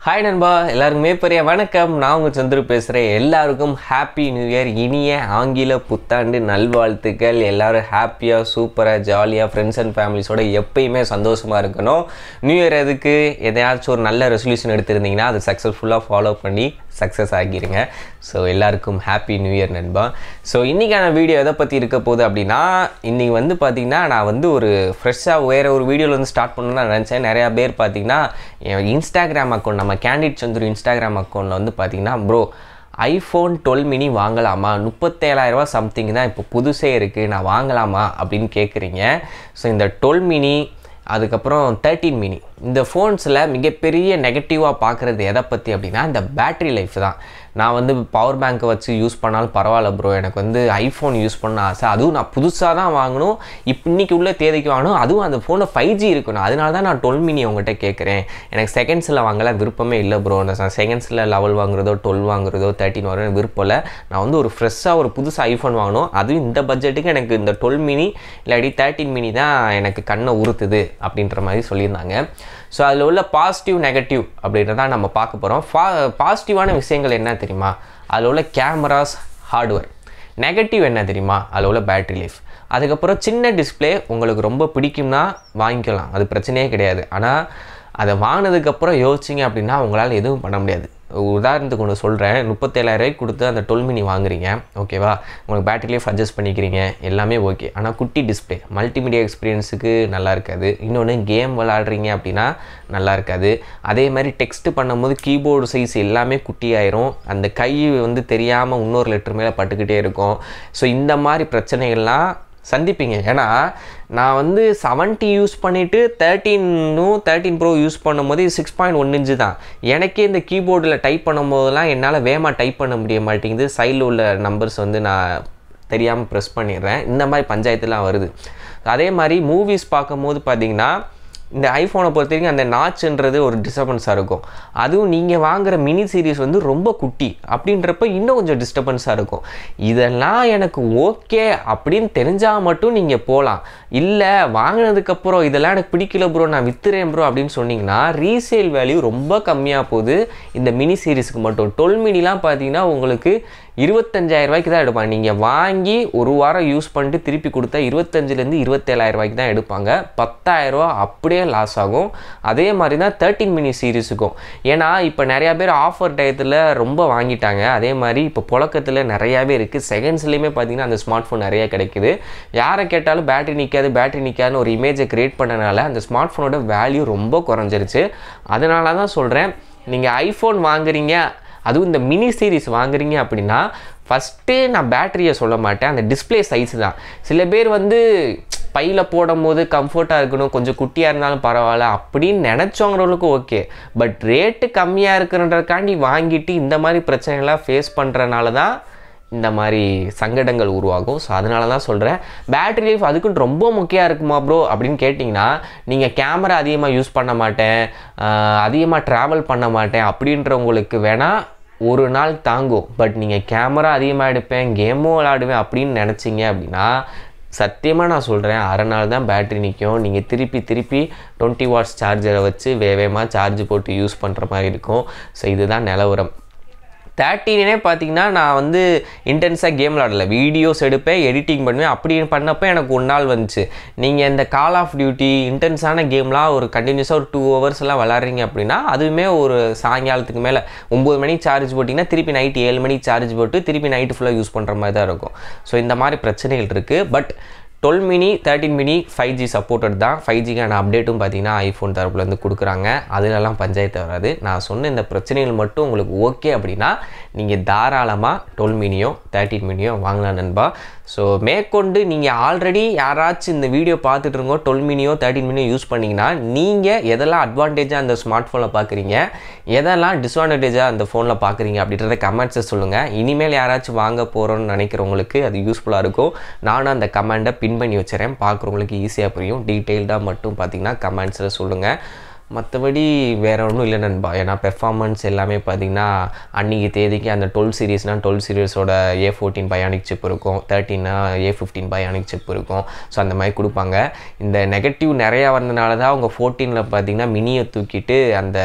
hi நண்பா எல்லாருக்குமே பெரிய வணக்கம் நான் உங்கள் சந்துரு பேசுகிறேன் எல்லாருக்கும் ஹாப்பி நியூ இயர் இனிய ஆங்கில புத்தாண்டு நல்வாழ்த்துக்கள் எல்லாரும் ஹாப்பியாக சூப்பராக ஜாலியாக ஃப்ரெண்ட்ஸ் அண்ட் ஃபேமிலிஸோட எப்பயுமே சந்தோஷமாக இருக்கணும் நியூ இயர் எதுக்கு எதையாச்சும் ஒரு நல்ல ரெசல்யூஷன் எடுத்திருந்தீங்கன்னா அதை சக்ஸஸ்ஃபுல்லாக ஃபாலோ பண்ணி சக்ஸஸ் ஆகிருங்க ஸோ எல்லாருக்கும் ஹாப்பி நியூ இயர் நண்பா ஸோ இன்றைக்கான வீடியோ எதை பற்றி இருக்க போகுது அப்படின்னா இன்றைக்கி வந்து பார்த்திங்கன்னா நான் வந்து ஒரு ஃப்ரெஷ்ஷாக வேறு ஒரு வீடியோவில் வந்து ஸ்டார்ட் பண்ணணும்னு நான் நினச்சேன் நிறையா பேர் பார்த்திங்கன்னா என் இன்ஸ்டாகிராம் அக்கௌண்ட் நம்ம கேண்டிட் சந்துரு இன்ஸ்டாகிராம் அக்கௌண்ட்டில் வந்து பார்த்திங்கன்னா ப்ரோ ஐஃபோன் டுவெல் மினி வாங்கலாமா முப்பத்தேழாயிரரூவா சம்திங் தான் இப்போ புதுசே இருக்குது நான் வாங்கலாமா அப்படின்னு கேட்குறீங்க ஸோ இந்த டுவெல் மினி அதுக்கப்புறம் தேர்ட்டீன் மினி இந்த ஃபோன்ஸில் மிகப்பெரிய நெகட்டிவாக பார்க்குறது எதை பற்றி அப்படின்னா இந்த பேட்ரி லைஃப் தான் நான் வந்து பவர் பேங்க்கை வச்சு யூஸ் பண்ணாலும் பரவாயில்ல ப்ரோ எனக்கு வந்து ஐஃபோன் யூஸ் பண்ண ஆசை அதுவும் நான் புதுசாக தான் வாங்கணும் இப்போ இன்னைக்கு உள்ள தேதிக்கு வாங்கணும் அதுவும் அந்த ஃபோனில் ஃபைவ் ஜி இருக்கணும் அதனால தான் நான் டுவெல் மினி உங்கள்கிட்ட கேட்குறேன் எனக்கு செகண்ட்ஸில் வாங்கலாம் விருப்பமே இல்லை ப்ரோ நான் செகண்ட்ஸில் லெவல் வாங்குறதோ டுவெல் வாங்குறதோ தேர்ட்டின் வரும் எனக்கு விருப்பம் இல்லை நான் வந்து ஒரு ஃப்ரெஷ்ஷாக ஒரு புதுசாக ஐஃபோன் வாங்கணும் அதுவும் இந்த பட்ஜெட்டுக்கு எனக்கு இந்த டுவெல் மினி இல்லாட்டி தேர்ட்டின் மினி தான் எனக்கு கண்ணை உறுத்துது அப்படின்ற மாதிரி சொல்லியிருந்தாங்க ஸோ அதில் உள்ள பாசிட்டிவ் நெகட்டிவ் அப்படின்றத நம்ம பார்க்க போகிறோம் ஃபா பாசிட்டிவான விஷயங்கள் என்ன தெரியுமா அதில் உள்ள கேமராஸ் ஹார்ட்வேர் நெகட்டிவ் என்ன தெரியுமா அதில் உள்ள பேட்ரி லைஃப் அதுக்கப்புறம் சின்ன டிஸ்பிளே உங்களுக்கு ரொம்ப பிடிக்கும்னா வாங்கிக்கலாம் அது பிரச்சனையே கிடையாது ஆனால் அதை வாங்கினதுக்கப்புறம் யோசிச்சிங்க அப்படின்னா உங்களால் எதுவும் பண்ண முடியாது உதாரணத்துக்கு ஒன்று சொல்கிறேன் முப்பத்தேழாயிரூவாய்க்கு கொடுத்து அந்த டுவெல் மினி வாங்குறீங்க ஓகேவா உங்களுக்கு பேட்டரி லைஃப் அட்ஜஸ்ட் பண்ணிக்கிறீங்க எல்லாமே ஓகே ஆனால் குட்டி டிஸ்பிளே மல்டிமீடியா எக்ஸ்பீரியன்ஸுக்கு நல்லா இருக்காது இன்னொன்று கேம் விளாடுறீங்க அப்படின்னா நல்லா இருக்காது அதே மாதிரி டெக்ஸ்ட் பண்ணும்போது கீபோர்டு சைஸ் எல்லாமே குட்டியாயிரும் அந்த கை வந்து தெரியாமல் இன்னொரு லெட்டர் மேலே பட்டுக்கிட்டே இருக்கும் ஸோ இந்த மாதிரி பிரச்சனைகள்லாம் சந்திப்பீங்க ஏன்னா நான் வந்து செவன்ட்டி யூஸ் பண்ணிவிட்டு தேர்ட்டீனும் தேர்ட்டின் ப்ரோ யூஸ் பண்ணும்போது சிக்ஸ் பாயிண்ட் ஒன் இன்ச்சு தான் எனக்கே இந்த கீபோர்டில் டைப் பண்ணும்போதெல்லாம் என்னால் வேகமாக டைப் பண்ண முடிய மாட்டேங்குது சைடில் உள்ள நம்பர்ஸ் வந்து நான் தெரியாமல் ப்ரெஸ் பண்ணிடுறேன் இந்த மாதிரி பஞ்சாயத்துலாம் வருது அதே மாதிரி மூவிஸ் பார்க்கும்போது பார்த்தீங்கன்னா இந்த ஐஃபோனை பொறுத்த வரைக்கும் அந்த நாச்சுன்றது ஒரு டிஸ்டர்பன்ஸாக இருக்கும் அதுவும் நீங்கள் வாங்குகிற மினி சீரிஸ் வந்து ரொம்ப குட்டி அப்படின்றப்ப இன்னும் கொஞ்சம் டிஸ்டர்பன்ஸாக இருக்கும் இதெல்லாம் எனக்கு ஓகே அப்படின்னு தெரிஞ்சால் மட்டும் நீங்கள் போகலாம் இல்லை வாங்கினதுக்கப்புறம் இதெல்லாம் எனக்கு பிடிக்கல ப்ரோ நான் வித்துறேன் ப்ரோ அப்படின்னு சொன்னீங்கன்னா ரீசேல் வேல்யூ ரொம்ப கம்மியாக போகுது இந்த மினி சீரிஸ்க்கு மட்டும் டுவெல் மினிலாம் பார்த்தீங்கன்னா உங்களுக்கு இருபத்தஞ்சாயிரம் ரூபாய்க்கு தான் எடுப்பாங்க நீங்கள் வாங்கி ஒரு வாரம் யூஸ் பண்ணிட்டு திருப்பி கொடுத்தா இருபத்தஞ்சிலேருந்து இருபத்தேழாயிரம் ரூபாய்க்கு தான் எடுப்பாங்க பத்தாயிரரூவா அப்படியே லாஸ் ஆகும் அதே மாதிரி தான் தேர்ட்டின் மினி சீரிஸுக்கும் ஏன்னா இப்போ நிறையா பேர் ஆஃபர் டயத்தில் ரொம்ப வாங்கிட்டாங்க அதே மாதிரி இப்போ புழக்கத்தில் நிறையாவே இருக்குது செகண்ட்ஸ்லேயுமே பார்த்தீங்கன்னா அந்த ஸ்மார்ட் ஃபோன் நிறையா கிடைக்குது யாரை கேட்டாலும் பேட்டரி நிற்காது பேட்டரி நிற்காதுன்னு ஒரு இமேஜை க்ரியேட் பண்ணனால அந்த ஸ்மார்ட் ஃபோனோட வேல்யூ ரொம்ப குறைஞ்சிருச்சு அதனால தான் சொல்கிறேன் நீங்கள் ஐஃபோன் வாங்குறீங்க அதுவும் இந்த மினி சீரிஸ் வாங்குறீங்க அப்படின்னா ஃபஸ்ட்டு நான் பேட்டரியை சொல்ல மாட்டேன் அந்த டிஸ்பிளே சைஸ் தான் சில பேர் வந்து பையில் போடும் போது கம்ஃபர்ட்டாக இருக்கணும் கொஞ்சம் குட்டியாக இருந்தாலும் பரவாயில்ல அப்படின்னு நினச்சவங்களுக்கு ஓகே பட் ரேட்டு கம்மியாக இருக்குன்றதுக்காண்டி வாங்கிட்டு இந்த மாதிரி பிரச்சனைகள்லாம் ஃபேஸ் பண்ணுறனால தான் இந்த மாதிரி சங்கடங்கள் உருவாகும் ஸோ அதனால தான் சொல்கிறேன் பேட்டரி லைஃப் அதுக்குன்னு ரொம்ப முக்கியம் இருக்குமா ப்ரோ அப்படின்னு கேட்டிங்கன்னா நீங்கள் கேமரா அதிகமாக யூஸ் பண்ண மாட்டேன் அதிகமாக ட்ராவல் பண்ண மாட்டேன் அப்படின்றவங்களுக்கு வேணால் ஒரு நாள் தாங்கும் பட் நீங்கள் கேமரா அதிகமாக எடுப்பேன் கேமும் விளாடுவேன் அப்படின்னு நினச்சிங்க அப்படின்னா சத்தியமாக நான் சொல்கிறேன் அரை நாள் தான் பேட்ரி நிற்கும் நீங்கள் திருப்பி திருப்பி டுவெண்ட்டி வாட்ஸ் சார்ஜரை வச்சு வேகமாக சார்ஜ் போட்டு யூஸ் பண்ணுற மாதிரி இருக்கும் ஸோ இதுதான் நிலவரம் தேர்ட்டினே பார்த்தீங்கன்னா நான் வந்து இன்டென்ஸாக கேம் விளாடல வீடியோஸ் எடுப்பேன் எடிட்டிங் பண்ணுவேன் அப்படி பண்ணப்போ எனக்கு ஒரு நாள் வந்துச்சு நீங்கள் இந்த கால் ஆஃப் டியூட்டி இன்டென்ஸான கேம்லாம் ஒரு கண்டினியூஸாக ஒரு டூ ஹவர்ஸ்லாம் விளாட்றீங்க அப்படின்னா அதுவுமே ஒரு சாயங்காலத்துக்கு மேலே ஒம்பது மணிக்கு சார்ஜ் போட்டிங்கன்னா திருப்பி நைட்டு ஏழு மணிக்கு சார்ஜ் போட்டு திருப்பி நைட்டு ஃபுல்லாக யூஸ் பண்ணுற மாதிரி தான் இருக்கும் ஸோ இந்த மாதிரி பிரச்சனைகள் இருக்குது but twelve mini thirteen mini five G supported தான் ஃபைவ் ஜிக்கான அப்டேட்டும் பார்த்தீங்கன்னா ஐஃபோன் தரப்புலேருந்து கொடுக்குறாங்க அதிலெல்லாம் பஞ்சாயத்து வராது நான் சொன்ன இந்த பிரச்சனைகள் மட்டும் உங்களுக்கு ஓகே அப்படின்னா நீங்கள் தாராளமாக டுவெல் மினியோ தேர்ட்டின் மினியோ வாங்கலாம் நண்பா ஸோ மேற்கொண்டு நீங்கள் ஆல்ரெடி யாராச்சும் இந்த வீடியோ பார்த்துட்டு இருக்கோ டுவெல் மினியோ தேர்ட்டின் மினியோ யூஸ் பண்ணிங்கன்னா நீங்கள் எதெல்லாம் அட்வான்டேஜாக அந்த ஸ்மார்ட் ஃபோனில் பார்க்குறீங்க எதெல்லாம் டிஸ்அட்வான்டேஜாக அந்த ஃபோனில் பார்க்குறீங்க அப்படின்றத கமெண்ட்ஸை சொல்லுங்கள் இனிமேல் யாராச்சும் வாங்க போகிறோன்னு நினைக்கிறவங்களுக்கு அது யூஸ்ஃபுல்லாக இருக்கும் நானும் அந்த கமெண்ட்டை பின் பண்ணி வச்சுறேன் பார்க்குறவங்களுக்கு ஈஸியாக புரியும் டீட்டெயில்டாக மட்டும் பார்த்தீங்கன்னா கமெண்ட்ஸில் சொல்லுங்கள் மற்றபடி வேறு ஒன்றும் இல்லை நண்பா ஏன்னா பெர்ஃபார்மன்ஸ் எல்லாமே பார்த்தீங்கன்னா அன்றைக்கி தேதிக்கு அந்த டுவெல் சீரீஸ்னால் டுவெல் சீரீஸோட ஏ ஃபோர்டீன் பயானிக் சிப் இருக்கும் தேர்ட்டின்னா ஏ ஃபிஃப்டீன் பயானிக் சிப் இருக்கும் ஸோ அந்த மாதிரி கொடுப்பாங்க இந்த நெகட்டிவ் நிறையா வந்தனால தான் அவங்க ஃபோர்டீனில் பார்த்தீங்கன்னா மினியை தூக்கிட்டு அந்த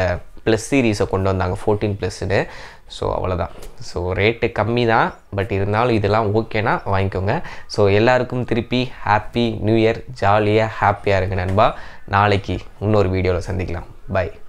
ப்ளஸ் சீரீஸை கொண்டு வந்தாங்க ஃபோர்டீன் ப்ளஸ்ஸுன்னு ஸோ அவ்வளோதான் ஸோ ரேட்டு கம்மி தான் பட் இருந்தாலும் இதெல்லாம் ஓகேனா வாங்கிக்கோங்க ஸோ எல்லாருக்கும் திருப்பி ஹாப்பி நியூ இயர் ஜாலியாக ஹாப்பியாக இருங்க நண்பா நாளைக்கு இன்னொரு வீடியோவில் சந்திக்கலாம் பை